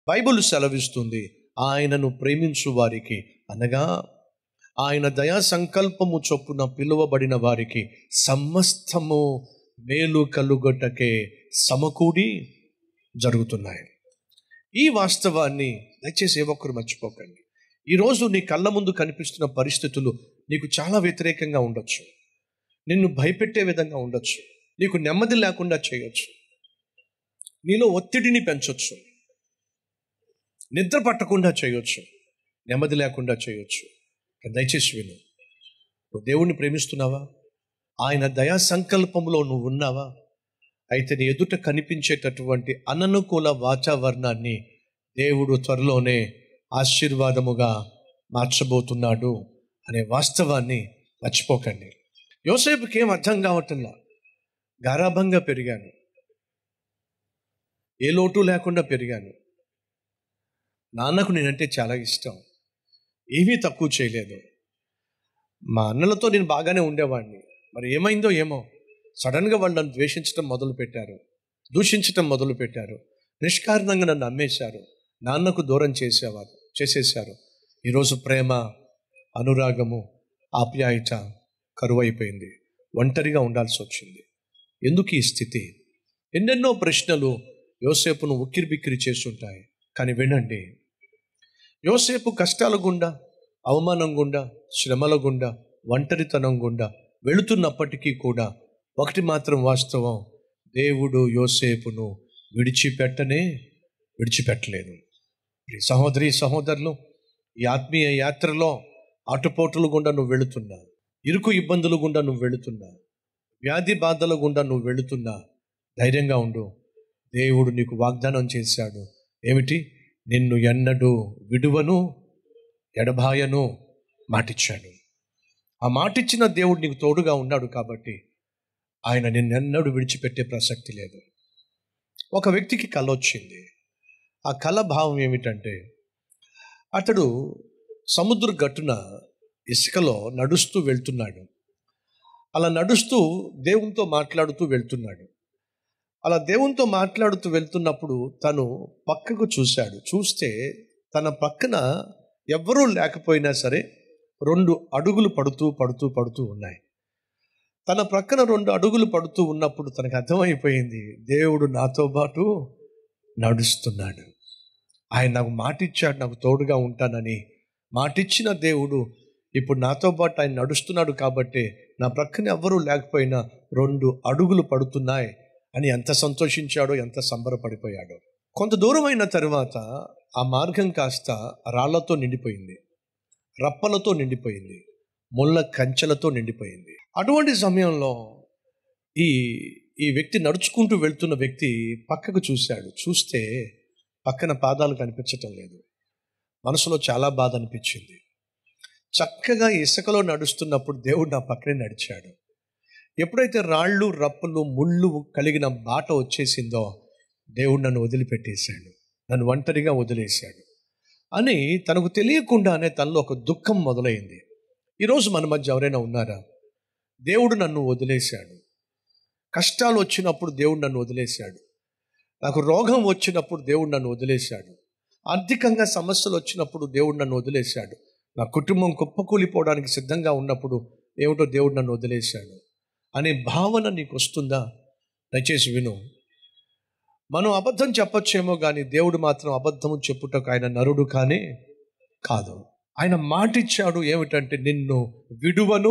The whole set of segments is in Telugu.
బైబిల్ సెలవిస్తుంది ఆయనను ప్రేమించు వారికి అనగా ఆయన దయా సంకల్పము చొప్పున పిలువబడిన వారికి సమస్తము మేలు కలుగొట్టకే సమకూడి జరుగుతున్నాయి ఈ వాస్తవాన్ని దయచేసి ఏ ఒక్కరు మర్చిపోకండి ఈరోజు నీ కళ్ళ ముందు కనిపిస్తున్న పరిస్థితులు నీకు చాలా వ్యతిరేకంగా ఉండొచ్చు నిన్ను భయపెట్టే విధంగా ఉండొచ్చు నీకు నెమ్మది లేకుండా చేయొచ్చు నీలో ఒత్తిడిని పెంచొచ్చు నిద్ర పట్టకుండా చేయొచ్చు నెమ్మది లేకుండా చేయొచ్చు కానీ దయచేసి విను నువ్వు దేవుణ్ణి ప్రేమిస్తున్నావా ఆయన దయా సంకల్పంలో నువ్వు ఉన్నావా అయితే నీ ఎదుట కనిపించేటటువంటి అననుకూల వాతావరణాన్ని దేవుడు త్వరలోనే ఆశీర్వాదముగా మార్చబోతున్నాడు అనే వాస్తవాన్ని మర్చిపోకండి యోసేపుకి ఏం అర్థం కావట్లా గారాభంగా పెరిగాను ఏ లోటు లేకుండా పెరిగాను నాన్నకు నేనంటే చాలా ఇష్టం ఏమీ తక్కువ చేయలేదు మా అన్నలతో నేను బాగానే ఉండేవాడిని మరి ఏమైందో ఏమో సడన్గా వాళ్ళు నన్ను ద్వేషించడం మొదలు పెట్టారు దూషించడం మొదలు పెట్టారు నిష్కారణంగా నన్ను అమ్మేశారు నాన్నకు దూరం చేసేవారు చేసేశారు ఈరోజు ప్రేమ అనురాగము ఆప్యాయత కరువైపోయింది ఒంటరిగా ఉండాల్సి వచ్చింది ఎందుకు ఈ స్థితి ఎన్నెన్నో ప్రశ్నలు యోసేపును ఉక్కిరి బిక్కిరి చేస్తుంటాయి కానీ వినండి యోసేపు కష్టాల గుండా అవమానం గుండా శ్రమల గుండా ఒంటరితనం గుండా వెళుతున్నప్పటికీ కూడా ఒకటి మాత్రం వాస్తవం దేవుడు యోసేపును విడిచిపెట్టనే విడిచిపెట్టలేదు ప్రియ సహోదరి సహోదరులు ఈ ఆత్మీయ యాత్రలో ఆటుపోటుల గుండా నువ్వు వెళుతున్నా ఇరుకు ఇబ్బందుల గుండా నువ్వు వెళుతున్నా వ్యాధి బాధల గుండా నువ్వు వెళుతున్నా ధైర్యంగా ఉండు దేవుడు నీకు వాగ్దానం చేశాడు ఏమిటి నిన్ను ఎన్నడూ విడువను ఎడబాయను మాటిచ్చాడు ఆ మాటిచ్చిన దేవుడు నీకు తోడుగా ఉన్నాడు కాబట్టి ఆయన నిన్నెన్నడూ విడిచిపెట్టే ప్రసక్తి లేదు ఒక వ్యక్తికి కళ వచ్చింది ఆ కళ భావం ఏమిటంటే అతడు సముద్ర గట్టున ఇసుకలో నడుస్తూ వెళ్తున్నాడు అలా నడుస్తూ దేవునితో మాట్లాడుతూ వెళ్తున్నాడు అలా దేవునితో మాట్లాడుతూ వెళ్తున్నప్పుడు తను పక్కకు చూశాడు చూస్తే తన పక్కన ఎవ్వరూ లేకపోయినా సరే రెండు అడుగులు పడుతూ పడుతూ పడుతూ ఉన్నాయి తన ప్రక్కన రెండు అడుగులు పడుతూ ఉన్నప్పుడు తనకు అర్థమైపోయింది దేవుడు నాతో పాటు నడుస్తున్నాడు ఆయన నాకు మాటిచ్చాడు నాకు తోడుగా ఉంటానని మాటిచ్చిన దేవుడు ఇప్పుడు నాతో పాటు ఆయన నడుస్తున్నాడు కాబట్టి నా ప్రక్కన ఎవ్వరూ లేకపోయినా రెండు అడుగులు పడుతున్నాయి అని ఎంత సంతోషించాడో ఎంత సంబరపడిపోయాడో కొంత దూరం అయిన తర్వాత ఆ మార్గం కాస్త రాళ్లతో నిండిపోయింది రప్పలతో నిండిపోయింది ముళ్ళ కంచెలతో నిండిపోయింది అటువంటి సమయంలో ఈ ఈ వ్యక్తి నడుచుకుంటూ వెళ్తున్న వ్యక్తి పక్కకు చూశాడు చూస్తే పక్కన పాదాలు కనిపించటం లేదు మనసులో చాలా బాధ అనిపించింది చక్కగా ఇసుకలో నడుస్తున్నప్పుడు దేవుడు నా పక్కనే నడిచాడు ఎప్పుడైతే రాళ్ళు రప్పలు ముళ్ళు కలిగిన బాట వచ్చేసిందో దేవుడు నన్ను వదిలిపెట్టేశాడు నన్ను ఒంటరిగా వదిలేశాడు అని తనకు తెలియకుండానే తనలో ఒక దుఃఖం మొదలైంది ఈరోజు మన మధ్య ఎవరైనా ఉన్నారా దేవుడు నన్ను వదిలేశాడు కష్టాలు వచ్చినప్పుడు దేవుడు నన్ను వదిలేశాడు నాకు రోగం వచ్చినప్పుడు దేవుడు నన్ను వదిలేశాడు ఆర్థికంగా సమస్యలు వచ్చినప్పుడు దేవుడు నన్ను వదిలేశాడు నా కుటుంబం కుప్పకూలిపోవడానికి సిద్ధంగా ఉన్నప్పుడు ఏమిటో దేవుడు నన్ను వదిలేశాడు అనే భావన నీకు వస్తుందా దయచేసి విను మనం అబద్ధం చెప్పొచ్చేమో కానీ దేవుడు మాత్రం అబద్ధం చెప్పుటకు ఆయన నరుడు కానీ కాదు ఆయన మాటిచ్చాడు ఏమిటంటే నిన్ను విడువను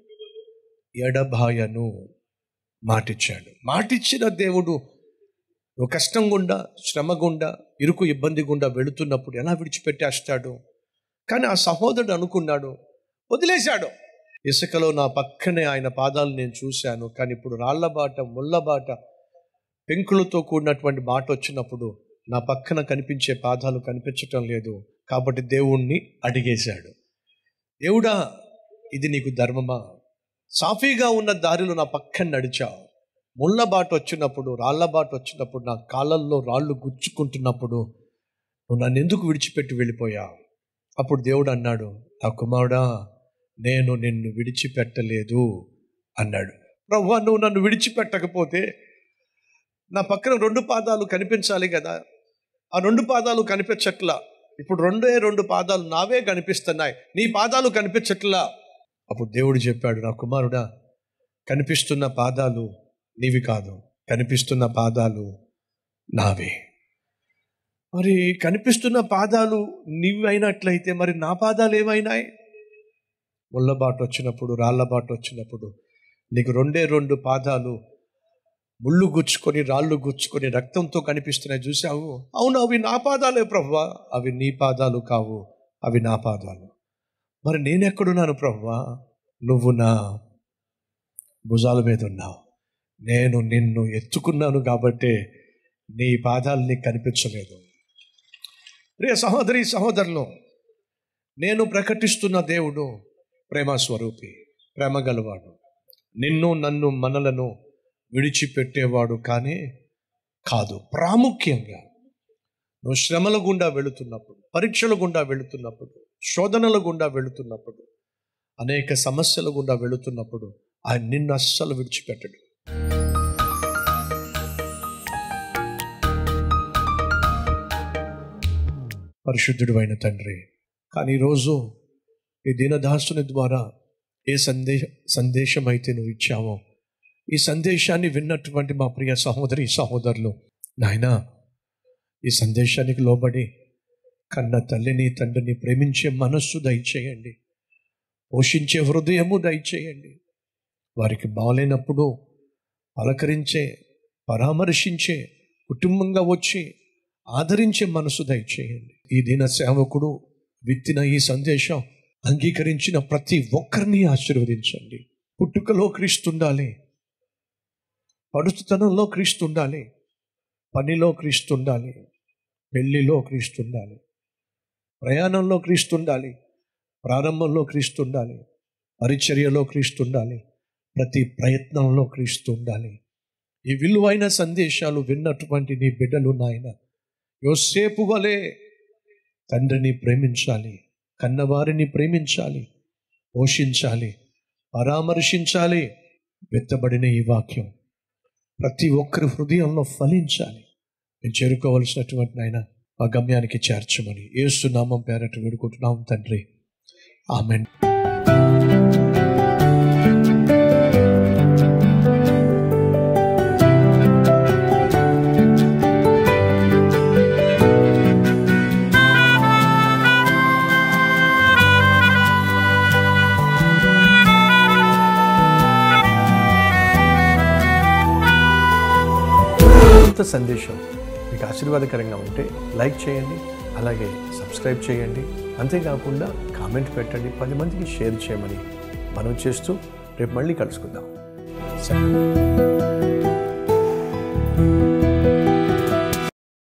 ఎడబాయను మాటిచ్చాడు మాటిచ్చిన దేవుడు నువ్వు కష్టం గుండా శ్రమ గుండా ఇరుకు ఇబ్బంది గుండా వెళుతున్నప్పుడు ఎలా విడిచిపెట్టేస్తాడు కానీ ఆ సహోదరుడు అనుకున్నాడు వదిలేశాడు ఇసుకలో నా పక్కనే ఆయన పాదాలు నేను చూశాను కానీ ఇప్పుడు రాళ్ల బాట ముళ్ళ బాట పెంకులతో కూడినటువంటి బాట వచ్చినప్పుడు నా పక్కన కనిపించే పాదాలు కనిపించటం లేదు కాబట్టి దేవుణ్ణి అడిగేశాడు దేవుడా ఇది నీకు ధర్మమా సాఫీగా ఉన్న దారిలో నా పక్కన నడిచావు ముళ్ళ బాట వచ్చినప్పుడు రాళ్ల బాట వచ్చినప్పుడు నా కాళ్ళల్లో రాళ్ళు గుచ్చుకుంటున్నప్పుడు నువ్వు నన్ను ఎందుకు విడిచిపెట్టి వెళ్ళిపోయావు అప్పుడు దేవుడు అన్నాడు నా కుమారుడా నేను నిన్ను విడిచిపెట్టలేదు అన్నాడు ప్రభు నువ్వు నన్ను విడిచిపెట్టకపోతే నా పక్కన రెండు పాదాలు కనిపించాలి కదా ఆ రెండు పాదాలు కనిపించట్లా ఇప్పుడు రెండే రెండు పాదాలు నావే కనిపిస్తున్నాయి నీ పాదాలు కనిపించట్లా అప్పుడు దేవుడు చెప్పాడు నా కుమారుడా కనిపిస్తున్న పాదాలు నీవి కాదు కనిపిస్తున్న పాదాలు నావే మరి కనిపిస్తున్న పాదాలు నీవి అయినట్లయితే మరి నా పాదాలు ఏమైనాయి ముళ్ళబాటు వచ్చినప్పుడు రాళ్ళబాటు వచ్చినప్పుడు నీకు రెండే రెండు పాదాలు ముళ్ళు గుచ్చుకొని రాళ్ళు గుచ్చుకొని రక్తంతో కనిపిస్తున్నాయి చూసావు అవును అవి నా పాదాలే ప్రభువా అవి నీ పాదాలు కావు అవి నా పాదాలు మరి నేనెక్కడున్నాను ప్రభువా నువ్వు నా భుజాల మీద ఉన్నావు నేను నిన్ను ఎత్తుకున్నాను కాబట్టే నీ పాదాలు నీకు కనిపించలేదు ప్రియ సహోదరి సహోదరులు నేను ప్రకటిస్తున్న దేవుడు ప్రేమ స్వరూపి ప్రేమ గలవాడు నిన్ను నన్ను మనలను విడిచిపెట్టేవాడు కానీ కాదు ప్రాముఖ్యంగా నువ్వు శ్రమల గుండా వెళుతున్నప్పుడు పరీక్షల గుండా వెళుతున్నప్పుడు శోధనల గుండా వెళుతున్నప్పుడు అనేక సమస్యల గుండా వెళుతున్నప్పుడు ఆయన నిన్ను అస్సలు విడిచిపెట్టడు పరిశుద్ధుడు అయిన తండ్రి కానీ ఈరోజు ఈ దీనదాసుని ద్వారా ఏ సందేశ సందేశం అయితే నువ్వు ఇచ్చావో ఈ సందేశాన్ని విన్నటువంటి మా ప్రియ సహోదరి సహోదరులు నాయనా ఈ సందేశానికి లోబడి కన్న తల్లిని తండ్రిని ప్రేమించే మనస్సు దయచేయండి పోషించే హృదయము దయచేయండి వారికి బాగలేనప్పుడు పలకరించే పరామర్శించే కుటుంబంగా వచ్చి ఆదరించే మనసు దయచేయండి ఈ దిన సేవకుడు విత్తిన ఈ సందేశం అంగీకరించిన ప్రతి ఒక్కరిని ఆశీర్వదించండి పుట్టుకలో క్రీస్తు ఉండాలి పడుతుతనంలో క్రీస్తు ఉండాలి పనిలో క్రీస్తు ఉండాలి పెళ్లిలో క్రీస్తు ఉండాలి ప్రయాణంలో క్రీస్తు ఉండాలి ప్రారంభంలో క్రీస్తు ఉండాలి పరిచర్యలో క్రీస్తు ఉండాలి ప్రతి ప్రయత్నంలో క్రీస్తు ఉండాలి ఈ విలువైన సందేశాలు విన్నటువంటి నీ బిడ్డలు నాయన యోసేపు వలె తండ్రిని ప్రేమించాలి కన్నవారిని ప్రేమించాలి పోషించాలి పరామర్శించాలి వెత్తబడిన ఈ వాక్యం ప్రతి ఒక్కరి హృదయంలో ఫలించాలి మేము చేరుకోవలసినటువంటి నాయన మా గమ్యానికి చేర్చమని ఏసు నామం పేరట వేడుకుంటున్నాం తండ్రి ఆమెన్ కొత్త సందేశం మీకు ఆశీర్వాదకరంగా ఉంటే లైక్ చేయండి అలాగే సబ్స్క్రైబ్ చేయండి అంతేకాకుండా కామెంట్ పెట్టండి పది మందికి షేర్ చేయమని మనం చేస్తూ రేపు మళ్ళీ కలుసుకుందాం సరే